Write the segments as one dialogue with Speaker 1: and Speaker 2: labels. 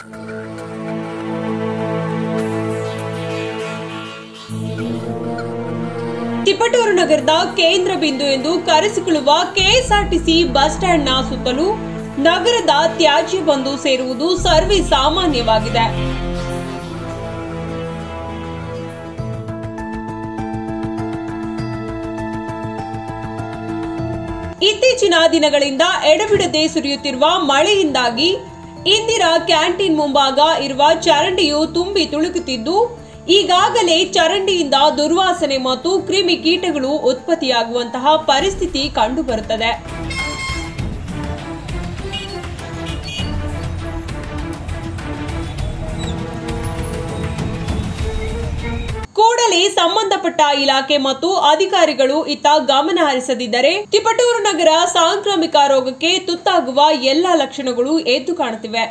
Speaker 1: ತಿಪಟೂರು ನಗರದ ಕೇಂದ್ರ ಬಿಂದು ಎಂದು ಕರೆಸಿಕೊಳ್ಳುವ ಕೆಎಸ್ಆರ್ಟಿಸಿ ಬಸ್ ಸ್ಟ್ಯಾಂಡ್ನ ಸುತ್ತಲೂ ನಗರದ ತ್ಯಾಜ್ಯ ಬಂದು ಸೇರುವುದು ಸರ್ವೇ ಸಾಮಾನ್ಯವಾಗಿದೆ ಇತ್ತೀಚಿನ ದಿನಗಳಿಂದ ಎಡಬಿಡದೆ ಸುರಿಯುತ್ತಿರುವ ಮಳೆಯಿಂದಾಗಿ ಇಂದಿರಾ ಕ್ಯಾಂಟೀನ್ ಮುಂಭಾಗ ಇರುವ ಚರಂಡಿಯು ತುಂಬಿ ತುಳುಕುತ್ತಿದ್ದು ಈಗಾಗಲೇ ಚರಂಡಿಯಿಂದ ದುರ್ವಾಸನೆ ಮತ್ತು ಕ್ರಿಮಿ ಕೀಟಗಳು ಉತ್ಪತ್ತಿಯಾಗುವಂತಹ ಪರಿಸ್ಥಿತಿ ಕಂಡುಬರುತ್ತದೆ ಕೂಡಲೇ ಸಂಬಂಧಪಟ್ಟ ಇಲಾಖೆ ಮತ್ತು ಅಧಿಕಾರಿಗಳು ಇತ್ತ ಗಮನ ಹರಿಸದಿದ್ದರೆ ತಿಪಟೂರು ನಗರ ಸಾಂಕ್ರಾಮಿಕ ರೋಗಕ್ಕೆ ತುತ್ತಾಗುವ ಎಲ್ಲ ಲಕ್ಷಣಗಳು ಎದ್ದು ಕಾಣುತ್ತಿವೆ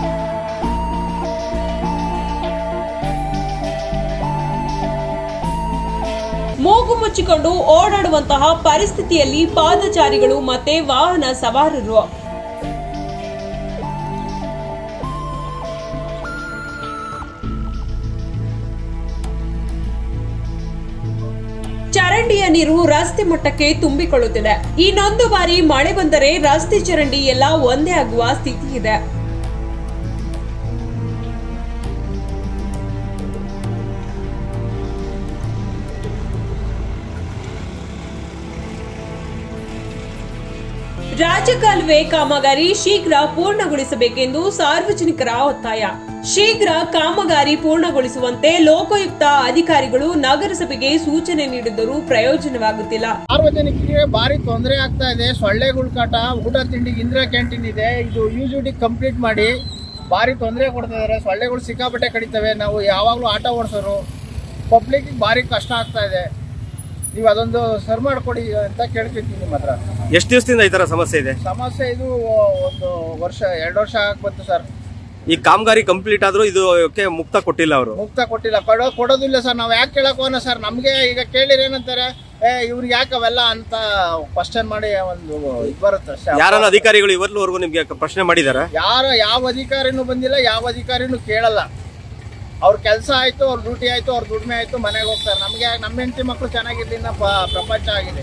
Speaker 1: ಮೂಗು ಮುಚ್ಚಿಕೊಂಡು ಓಡಾಡುವಂತಹ ಪರಿಸ್ಥಿತಿಯಲ್ಲಿ ಪಾದಚಾರಿಗಳು ಮತ್ತೆ ವಾಹನ ಸವಾರರು ಚರಂಡಿಯ ನೀರು ರಸ್ತೆ ಮಟ್ಟಕ್ಕೆ ತುಂಬಿಕೊಳ್ಳುತ್ತಿದೆ ಇನ್ನೊಂದು ಬಾರಿ ಮಳೆ ಬಂದರೆ ರಸ್ತೆ ಚರಂಡಿ ಎಲ್ಲ ಒಂದೇ ಆಗುವ ಸ್ಥಿತಿ ಇದೆ ರಾಜಕಾಲುವೆ ಕಾಮಗಾರಿ ಶೀಘ್ರ ಪೂರ್ಣಗೊಳಿಸಬೇಕೆಂದು ಸಾರ್ವಜನಿಕರ ಒತ್ತಾಯ ಶೀಘ್ರ ಕಾಮಗಾರಿ ಪೂರ್ಣಗೊಳಿಸುವಂತೆ ಲೋಕಾಯುಕ್ತ ಅಧಿಕಾರಿಗಳು ನಗರಸಭೆಗೆ ಸೂಚನೆ ನೀಡಿದರೂ ಪ್ರಯೋಜನವಾಗುತ್ತಿಲ್ಲ
Speaker 2: ಸಾರ್ವಜನಿಕರಿಗೆ ಭಾರಿ ತೊಂದರೆ ಆಗ್ತಾ ಇದೆ ಸೊಳ್ಳೆಗಳ ಕಾಟ ಊಟ ತಿಂಡಿ ಇಂದಿರಾ ಕ್ಯಾಂಟೀನ್ ಇದೆ ಇದು ಯು ಜಿ ಡಿ ಕಂಪ್ಲೀಟ್ ಮಾಡಿ ಭಾರಿ ತೊಂದರೆ ಕೊಡ್ತಾ ಇದಾರೆ ಸೊಳ್ಳೆಗಳು ಸಿಕ್ಕಾಪಟ್ಟೆ ಕಡಿತವೆ ನಾವು ಯಾವಾಗಲೂ ಆಟ ಓಡಿಸೋರು ಪಬ್ಲಿಕ್ಗೆ ಭಾರಿ ಕಷ್ಟ ಆಗ್ತಾ ಇದೆ ನೀವು ಅದೊಂದು ಸರ್ ಮಾಡಿಕೊಡಿ ಅಂತ ಕೇಳ್ತಿದ್ದೀನಿ ನಿಮ್ಮ ಹತ್ರ
Speaker 3: ಎಷ್ಟು ದಿವಸದಿಂದ ಈ ತರ ಸಮಸ್ಯೆ ಇದೆ
Speaker 2: ಸಮಸ್ಯೆ ಇದು ಒಂದು ವರ್ಷ ಎರಡು ವರ್ಷ ಆಗಿ ಬಂತು ಸರ್
Speaker 3: ಈ ಕಾಮಗಾರಿ ಕಂಪ್ಲೀಟ್ ಆದ್ರೂ ಇದಕ್ಕೆ ಮುಕ್ತ ಕೊಟ್ಟಿಲ್ಲ ಅವರು
Speaker 2: ಮುಕ್ತ ಕೊಟ್ಟಿಲ್ಲ ಕೊಡೋ ಕೊಡೋದಿಲ್ಲ ಸರ್ ನಾವು ಯಾಕೆ ಕೇಳಕ್ ಹೋಗೋಣ ಸರ್ ನಮಗೆ ಈಗ ಕೇಳಿದ್ರೆ ಏನಂತಾರೆ ಏ ಇವ್ರಿಗೆ ಯಾಕೆ ಅವೆಲ್ಲ ಅಂತ ಕ್ವಶನ್ ಮಾಡಿ ಒಂದು ಇದು ಬರುತ್ತೆ ಅಷ್ಟೇ.
Speaker 3: ಯಾರನ್ನ ಅಧಿಕಾರಿಗಳು ಇವತ್ತುವರೆಗೂ ನಿಮ್ಗೆ ಪ್ರಶ್ನೆ ಮಾಡಿದಾರ
Speaker 2: ಯಾರ ಯಾವ ಅಧಿಕಾರಿನೂ ಬಂದಿಲ್ಲ ಯಾವ ಅಧಿಕಾರಿನೂ ಕೇಳಲ್ಲ ಅವ್ರ ಕೆಲಸ ಆಯ್ತು ಅವ್ರ ಡ್ಯೂಟಿ ಆಯ್ತು ಅವ್ರ ದುಡಿಮೆ ಆಯ್ತು ಮನೆಗೆ ಹೋಗ್ತಾರೆ ನಮಗೆ ನಮ್ಮ ಹೆಂಡತಿ ಮಕ್ಕಳು ಚೆನ್ನಾಗಿರ್ಲಿ ಅನ್ನೋ ಪ- ಪ್ರಪಂಚ ಆಗಿದೆ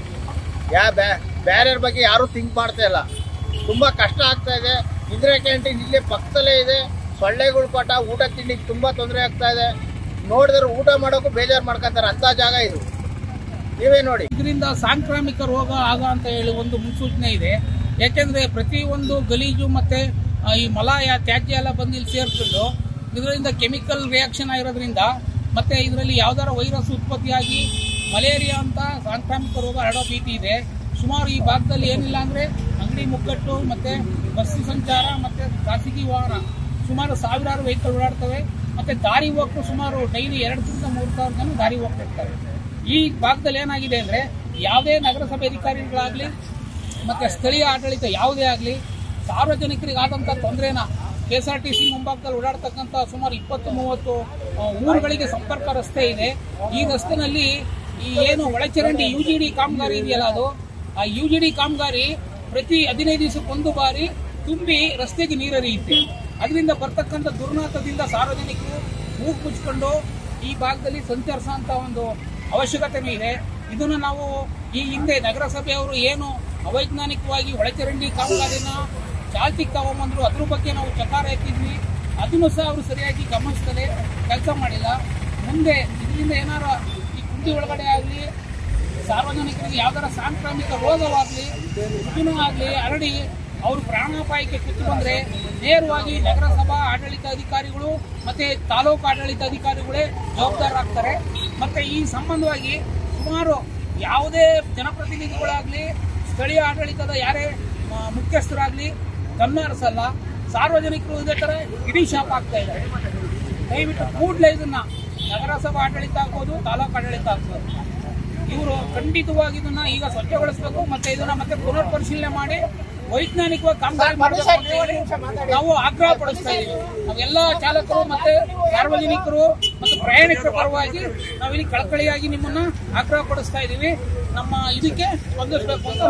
Speaker 2: ಯಾ ಬೇರೆಯವ್ರ ಬಗ್ಗೆ ಯಾರೂ ಥಿಂಕ್ ಮಾಡ್ತಾ ಇಲ್ಲ ತುಂಬ ಕಷ್ಟ ಆಗ್ತಾ ಇದೆ ಇಂದಿರಾ ಕ್ಯಾಂಟೀನ್ ಇಲ್ಲೇ ಪಕ್ಕದಲ್ಲೇ ಇದೆ ಸೊಳ್ಳೆಗಳ ಪಾಠ ಊಟ ತಿಂಡಿಗೆ ತುಂಬ ತೊಂದರೆ ಆಗ್ತಾ ಇದೆ ನೋಡಿದ್ರೆ ಊಟ ಮಾಡೋಕ್ಕೂ ಬೇಜಾರು ಮಾಡ್ಕೊತಾರೆ ಅಂಥ ಜಾಗ ಇದು ನೀವೇ ನೋಡಿ
Speaker 4: ಇದರಿಂದ ಸಾಂಕ್ರಾಮಿಕ ರೋಗ ಆಗ ಅಂತ ಹೇಳಿ ಒಂದು ಮುನ್ಸೂಚನೆ ಇದೆ ಯಾಕೆಂದ್ರೆ ಪ್ರತಿಯೊಂದು ಗಲೀಜು ಮತ್ತೆ ಆ, ಈ ಮಲಾಯ ತ್ಯಾಜ್ಯ ಎಲ್ಲ ಬಂದು ಇಲ್ಲಿ ಸೇರ್ಕೊಂಡು ಇದರಿಂದ ಕೆಮಿಕಲ್ ರಿಯಾಕ್ಷನ್ ಆಗಿರೋದ್ರಿಂದ ಮತ್ತೆ ಇದರಲ್ಲಿ ಯಾವ್ದಾರ ವೈರಸ್ ಉತ್ಪತ್ತಿಯಾಗಿ ಮಲೇರಿಯಾ ಅಂತ ಸಾಂಕ್ರಾಮಿಕ ರೋಗ ಹರಡೋ ಭೀತಿ ಇದೆ ಸುಮಾರು ಈ ಭಾಗದಲ್ಲಿ ಏನಿಲ್ಲ ಅಂದ್ರೆ ಅಂಗಡಿ ಮುಗ್ಗಟ್ಟು ಮತ್ತೆ ಬಸ್ ಸಂಚಾರ ಮತ್ತೆ ಖಾಸಗಿ ವಾಹನ ಸುಮಾರು ಸಾವಿರಾರು ವೆಹಿಕಲ್ ಓಡಾಡ್ತವೆ ಮತ್ತೆ ದಾರಿ ಹೋಗ್ತು ಸುಮಾರು ಡೈಲಿ ಎರಡರಿಂದ ಮೂರು ಸಾವಿರ ಜನ ದಾರಿ ಹೋಗ್ತಿರ್ತಾರೆ ಈ ಭಾಗದಲ್ಲಿ ಏನಾಗಿದೆ ಅಂದ್ರೆ ಯಾವುದೇ ನಗರಸಭೆ ಅಧಿಕಾರಿಗಳಾಗ್ಲಿ ಮತ್ತೆ ಸ್ಥಳೀಯ ಆಡಳಿತ ಯಾವುದೇ ಆಗಲಿ ಸಾರ್ವಜನಿಕರಿಗೆ ಆದಂತ ತೊಂದರೆನ K S R T C ಮುಂಭಾಗದಲ್ಲಿ ಓಡಾಡ್ತಕ್ಕಂಥ ಸುಮಾರು ಇಪ್ಪತ್ತು ಮೂವತ್ತು ಆ, ಊರುಗಳಿಗೆ ಸಂಪರ್ಕ ರಸ್ತೆ ಇದೆ ಈ ರಸ್ತೆನಲ್ಲಿ ಈ ಏನು ಒಳಚರಂಡಿ ಯು ಜಿ ಡಿ ಕಾಮಗಾರಿ ಇದೆಯಲ್ಲ ಅದು ಆ ಯು ಜಿ ಡಿ ಕಾಮಗಾರಿ ಪ್ರತಿ ಹದಿನೈದು ದಿವಸಕ್ಕೊಂದು ಬಾರಿ ತುಂಬಿ ರಸ್ತೆಗೆ ನೀರು ಹರಿಯುತ್ತೆ ಅದರಿಂದ ಬರ್ತಕ್ಕಂಥ ದುರ್ನಾಥದಿಂದ ಸಾರ್ವಜನಿಕರು ಮೂಗು ಮುಚ್ಕೊಂಡು ಈ ಭಾಗದಲ್ಲಿ ಸಂಚರಿಸುವಂತ ಒಂದು ಅವಶ್ಯಕತೆನೂ ಇದೆ ಇದನ್ನು ನಾವು ಈ ಹಿಂದೆ ನಗರಸಭೆಯವರು ಏನು ಅವೈಜ್ಞಾನಿಕವಾಗಿ ಒಳಚರಂಡಿ ಕಾಮಗಾರಿನ ಚಾಲ್ತಿಗೆ ತಗೊಂಬಂದ್ರು ಅದ್ರ ಬಗ್ಗೆ ನಾವು ಚಕಾರ ಎತ್ತಿದ್ವಿ ಅದನ್ನು ಸಹ ಅವರು ಸರಿಯಾಗಿ ಗಮನಿಸ್ತದೆ ಕೆಲಸ ಮಾಡಿಲ್ಲ ಮುಂದೆ ಇದರಿಂದ ಏನಾರ ಈ ಕುಂಡಿ ಒಳಗಡೆ ಆಗಲಿ ಸಾರ್ವಜನಿಕರಿಗೆ ಯಾವ್ದಾರ ಸಾಂಕ್ರಾಮಿಕ ರೋಗವಾಗಲಿ ಇದನ್ನೂ ಆಗಲಿ ಹರಡಿ ಅವರು ಪ್ರಾಣಾಪಾಯಕ್ಕೆ ಕುತ್ತು ಬಂದ್ರೆ ನೇರವಾಗಿ ನಗರಸಭಾ ಆಡಳಿತಾಧಿಕಾರಿಗಳು ಮತ್ತೆ ತಾಲೂಕು ಆಡಳಿತಾಧಿಕಾರಿಗಳೇ ಜವಾಬ್ದಾರರಾಗ್ತಾರೆ ಮತ್ತೆ ಈ ಸಂಬಂಧವಾಗಿ ಸುಮಾರು ಯಾವುದೇ ಜನಪ್ರತಿನಿಧಿಗಳಾಗ್ಲಿ ಸ್ಥಳೀಯ ಆಡಳಿತದ ಯಾರೇ ಆ, ಮುಖ್ಯಸ್ಥರಾಗ್ಲಿ ಗಮನ ಹರಿಸಲ್ಲ ಸಾರ್ವಜನಿಕರು ಇದೇ ತರ ಇಡೀ ಶಾಪ್ ಆಗ್ತಾ ಇದ್ದಾರೆ ದಯವಿಟ್ಟು ಕೂಡಲೇ ಇದನ್ನ ನಗರಸಭಾ ಆಡಳಿತ ಆಗ್ಬೋದು ತಾಲೂಕು ಆಡಳಿತ ಆಗ್ಬೋದು ಇವರು ಖಂಡಿತವಾಗಿ ಇದನ್ನ ಈಗ ಸ್ವಚ್ಛಗೊಳಿಸಬೇಕು ಮತ್ತೆ ಇದನ್ನ ಮತ್ತೆ ಪುನರ್ ಪರಿಶೀಲನೆ ಮಾಡಿ ವೈಜ್ಞಾನಿಕವಾಗಿ ಕಾಮಗಾರಿ ಮಾಡಬೇಕು ಅಂತ ಹೇಳಿ ನಾವು ಆಗ್ರಹ ಪಡಿಸ್ತಾ ಇದ್ದೀವಿ ನಾವೆಲ್ಲ ಚಾಲಕರು ಮತ್ತೆ ಸಾರ್ವಜನಿಕರು ಮತ್ತು ಪ್ರಯಾಣಿಕರ ಪರವಾಗಿ ನಾವಿಲ್ಲಿ ಕಳಕಳಿಯಾಗಿ ನಿಮ್ಮನ್ನ ಆಗ್ರಹ ಪಡಿಸ್ತಾ ಇದ್ದೀವಿ ನಮ್ಮ ಇದಕ್ಕೆ ಸ್ಪಂದಿಸಬೇಕು ಅಂತ